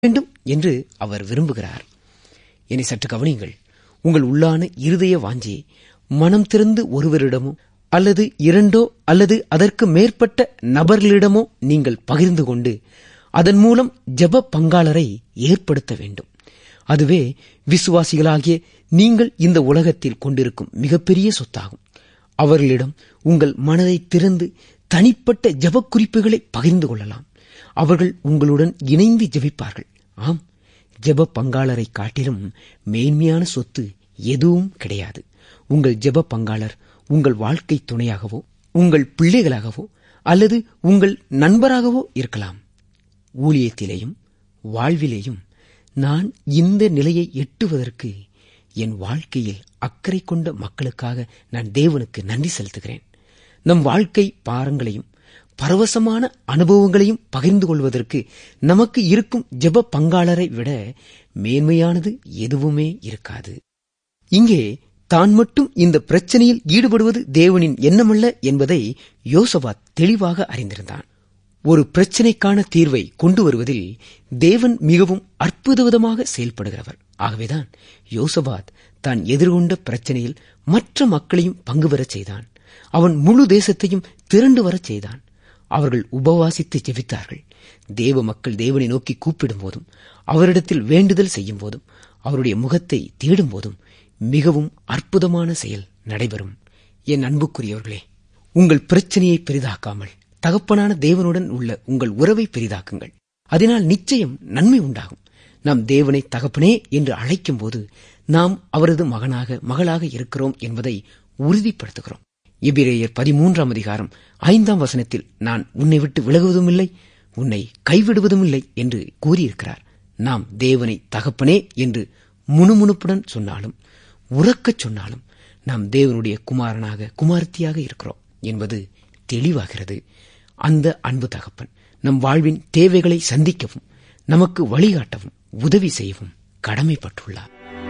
வேண்டும் என்று அவர் விரும்புகிறார் என்னை சற்று கவனியுங்கள் உங்கள் உள்ளான இருதய வாஞ்சியை மனம் திறந்து ஒருவரிடமோ அல்லது இரண்டோ அல்லது அதற்கு மேற்பட்ட நபர்களிடமோ நீங்கள் பகிர்ந்து கொண்டு அதன் மூலம் ஜெப பங்காளரை ஏற்படுத்த வேண்டும் அதுவே விசுவாசிகளாகிய நீங்கள் இந்த உலகத்தில் கொண்டிருக்கும் மிகப்பெரிய சொத்தாகும் அவர்களிடம் உங்கள் மனதை திறந்து தனிப்பட்ட ஜெப குறிப்புகளை பகிர்ந்து கொள்ளலாம் அவர்கள் உங்களுடன் இணைந்து ஜெபிப்பார்கள் ஆம் ஜெப பங்காளரை காட்டிலும் மேன்மையான சொத்து எதுவும் கிடையாது உங்கள் ஜெப பங்காளர் உங்கள் வாழ்க்கை துணையாகவோ உங்கள் பிள்ளைகளாகவோ அல்லது உங்கள் நண்பராகவோ இருக்கலாம் ஊழியத்திலேயும் வாழ்விலேயும் நான் இந்த நிலையை எட்டுவதற்கு என் வாழ்க்கையில் அக்கறை கொண்ட மக்களுக்காக நான் தேவனுக்கு நன்றி செலுத்துகிறேன் நம் வாழ்க்கை பாரங்களையும் பரவசமான அனுபவங்களையும் பகிர்ந்து கொள்வதற்கு நமக்கு இருக்கும் ஜெப பங்காளரை விட மேன்மையானது எதுவுமே இருக்காது இங்கே தான் மட்டும் இந்த பிரச்சனையில் ஈடுபடுவது தேவனின் எண்ணமல்ல என்பதை யோசபாத் தெளிவாக அறிந்திருந்தான் ஒரு பிரச்சனைக்கான தீர்வை கொண்டு வருவதில் தேவன் மிகவும் அற்புதவிதமாக செயல்படுகிறவர் ஆகவேதான் யோசபாத் தான் எதிர்கொண்ட பிரச்சனையில் மற்ற மக்களையும் பங்கு பெறச் செய்தான் அவன் முழு தேசத்தையும் திரண்டு வரச் செய்தான் அவர்கள் உபவாசித்து ஜெபித்தார்கள் தேவ மக்கள் தேவனை நோக்கி கூப்பிடும் போதும் அவரிடத்தில் வேண்டுதல் செய்யும் போதும் அவருடைய முகத்தை தேடும் போதும் மிகவும் அற்புதமான செயல் நடைபெறும் என் அன்புக்குரியவர்களே உங்கள் பிரச்சனையை பெரிதாக்காமல் தகப்பனான தேவனுடன் உள்ள உங்கள் உறவை பெரிதாக்குங்கள் அதனால் நிச்சயம் நன்மை உண்டாகும் நாம் தேவனை தகப்பனே என்று அழைக்கும் போது நாம் அவரது மகனாக மகளாக இருக்கிறோம் என்பதை உறுதிப்படுத்துகிறோம் எபிரேயர் பதிமூன்றாம் அதிகாரம் ஐந்தாம் வசனத்தில் நான் உன்னை விட்டு விலகுவதும் இல்லை உன்னை கைவிடுவதும் இல்லை என்று கூறியிருக்கிறார் நாம் தேவனை தகப்பனே என்று முணுமுணுப்புடன் சொன்னாலும் உறக்கச் சொன்னாலும் நாம் தேவனுடைய குமாரனாக குமாரத்தியாக இருக்கிறோம் என்பது தெளிவாகிறது அந்த அன்பு தகப்பன் நம் வாழ்வின் தேவைகளை சந்திக்கவும் நமக்கு வழிகாட்டவும் உதவி செய்யவும் கடமைப்பட்டுள்ளார்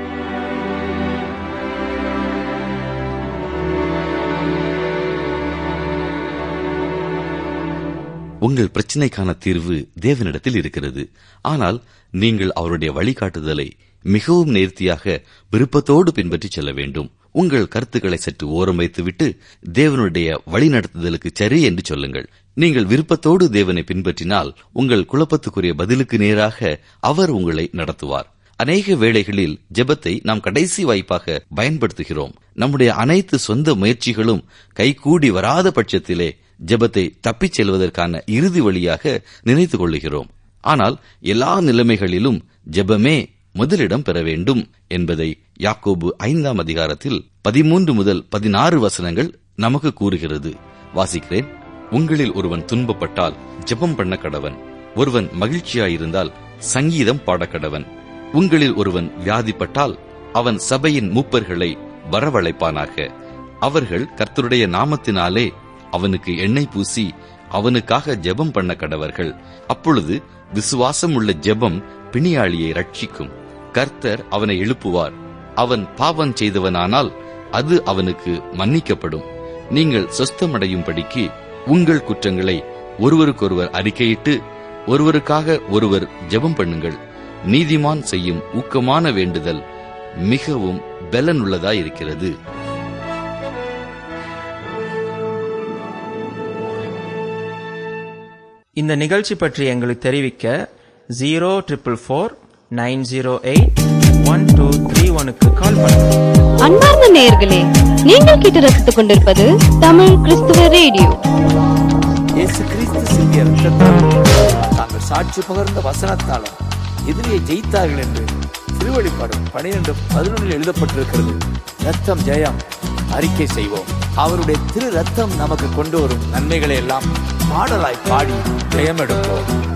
உங்கள் பிரச்சனைக்கான தீர்வு தேவனிடத்தில் இருக்கிறது ஆனால் நீங்கள் அவருடைய வழிகாட்டுதலை மிகவும் நேர்த்தியாக விருப்பத்தோடு பின்பற்றி செல்ல வேண்டும் உங்கள் கருத்துக்களை சற்று ஓரம் வைத்துவிட்டு தேவனுடைய வழிநடத்துதலுக்கு சரி என்று சொல்லுங்கள் நீங்கள் விருப்பத்தோடு தேவனை பின்பற்றினால் உங்கள் குழப்பத்துக்குரிய பதிலுக்கு நேராக அவர் உங்களை நடத்துவார் அநேக வேளைகளில் ஜெபத்தை நாம் கடைசி வாய்ப்பாக பயன்படுத்துகிறோம் நம்முடைய அனைத்து சொந்த முயற்சிகளும் கைகூடி வராத பட்சத்திலே ஜெபத்தை தப்பிச் செல்வதற்கான இறுதி வழியாக நினைத்துக் கொள்ளுகிறோம் ஆனால் எல்லா நிலைமைகளிலும் ஜெபமே முதலிடம் பெற வேண்டும் என்பதை யாக்கோபு ஐந்தாம் அதிகாரத்தில் பதிமூன்று முதல் பதினாறு வசனங்கள் நமக்கு கூறுகிறது வாசிக்கிறேன் உங்களில் ஒருவன் துன்பப்பட்டால் ஜெபம் பண்ண கடவன் ஒருவன் மகிழ்ச்சியாயிருந்தால் சங்கீதம் பாடக்கடவன் உங்களில் ஒருவன் வியாதிப்பட்டால் அவன் சபையின் மூப்பர்களை வரவழைப்பானாக அவர்கள் கர்த்தருடைய நாமத்தினாலே அவனுக்கு எண்ணெய் பூசி அவனுக்காக ஜெபம் பண்ண கடவர்கள் அப்பொழுது விசுவாசம் உள்ள ஜெபம் பிணியாளியை ரட்சிக்கும் கர்த்தர் அவனை எழுப்புவார் அவன் பாவம் செய்தவனானால் அது அவனுக்கு மன்னிக்கப்படும் நீங்கள் சொஸ்தமடையும்படிக்கு உங்கள் குற்றங்களை ஒருவருக்கொருவர் அறிக்கையிட்டு ஒருவருக்காக ஒருவர் ஜெபம் பண்ணுங்கள் நீதிமான் செய்யும் ஊக்கமான வேண்டுதல் மிகவும் பலனுள்ளதாயிருக்கிறது இந்த நிகழ்ச்சி பற்றி எங்களுக்கு தெரிவிக்க zero triple four nine zero eight one two three ஒனுக்கு கால் பண்ணுங்க அன்பார்ந்த நேயர்களே நீங்கள் கேட்டு ரசித்துக் கொண்டிருப்பது தமிழ் கிறிஸ்துவ ரேடியோ இயேசு கிறிஸ்து சிந்திய ரத்தத்தாலும் தாங்கள் சாட்சி பகர்ந்த வசனத்தாலும் எதிரியை ஜெயித்தார்கள் என்று திருவழிப்பாடும் பனிரெண்டு பதினொன்றில் எழுதப்பட்டிருக்கிறது ரத்தம் ஜெயம் அறிக்கை செய்வோம் அவருடைய திரு ரத்தம் நமக்கு கொண்டு வரும் நன்மைகளை எல்லாம் பாடலாய் பாடி ஜெயம் எடுப்போம்